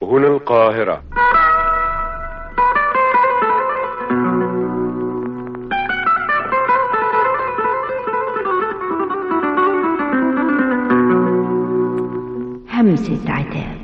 هنا القاهرة همسة عتاب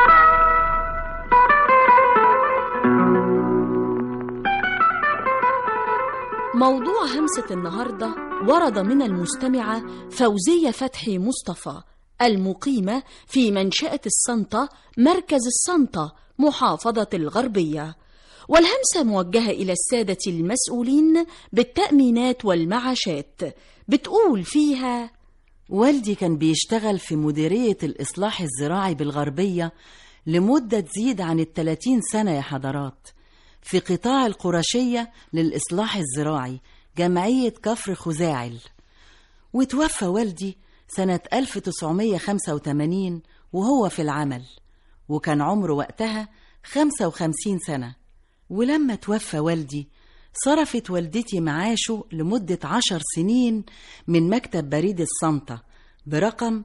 موضوع همسة النهاردة ورد من المستمعة فوزية فتحي مصطفى المقيمة في منشأة السنطة مركز السنطة محافظة الغربية والهمسة موجهة إلى السادة المسؤولين بالتأمينات والمعاشات بتقول فيها والدي كان بيشتغل في مديرية الإصلاح الزراعي بالغربية لمدة تزيد عن الثلاثين سنة يا حضرات في قطاع القرشية للإصلاح الزراعي جمعية كفر خزاعل وتوفى والدي سنة 1985 وهو في العمل وكان عمره وقتها 55 سنة ولما توفى والدي صرفت والدتي معاشه لمدة عشر سنين من مكتب بريد الصنطة برقم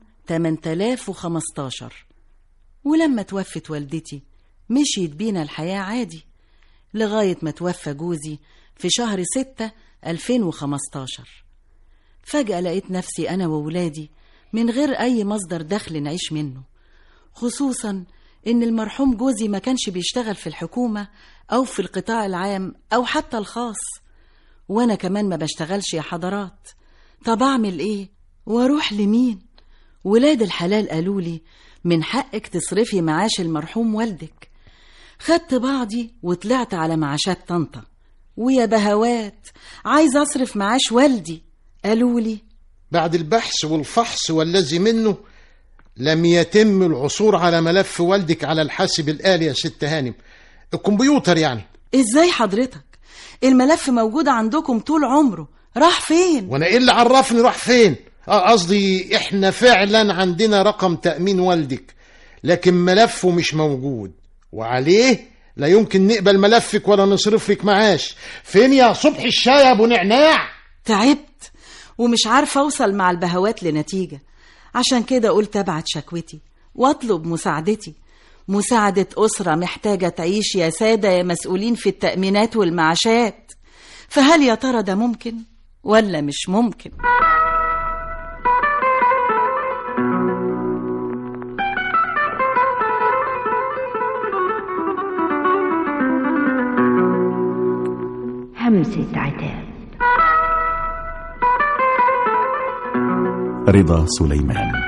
8015 ولما توفت والدتي مشيت بينا الحياة عادي لغاية ما توفى جوزي في شهر ستة 2015 فجأة لقيت نفسي أنا وولادي من غير أي مصدر دخل نعيش منه خصوصا إن المرحوم جوزي ما كانش بيشتغل في الحكومة أو في القطاع العام أو حتى الخاص وأنا كمان ما بشتغلش يا حضرات طب أعمل إيه وأروح لمين ولاد الحلال قالوا لي من حقك تصرفي معاش المرحوم والدك خدت بعضي وطلعت على معاشات طنطا ويا بهوات عايز أصرف معاش والدي قالوا لي بعد البحث والفحص والذي منه لم يتم العثور على ملف والدك على الحاسب الآلي يا ست هانم الكمبيوتر يعني إزاي حضرتك الملف موجود عندكم طول عمره راح فين وانا ايه اللي عرفني راح فين اه قصدي احنا فعلا عندنا رقم تأمين والدك لكن ملفه مش موجود وعليه لا يمكن نقبل ملفك ولا نصرف لك معاش فين يا صبح الشاي يا ابو نعناع تعبت ومش عارفة أوصل مع البهوات لنتيجة عشان كده قلت أبعت شكوتي وأطلب مساعدتي مساعدة أسرة محتاجة تعيش يا سادة يا مسؤولين في التأمينات والمعاشات فهل يا ترى ده ممكن ولا مش ممكن همسة عتاب رضا سليمان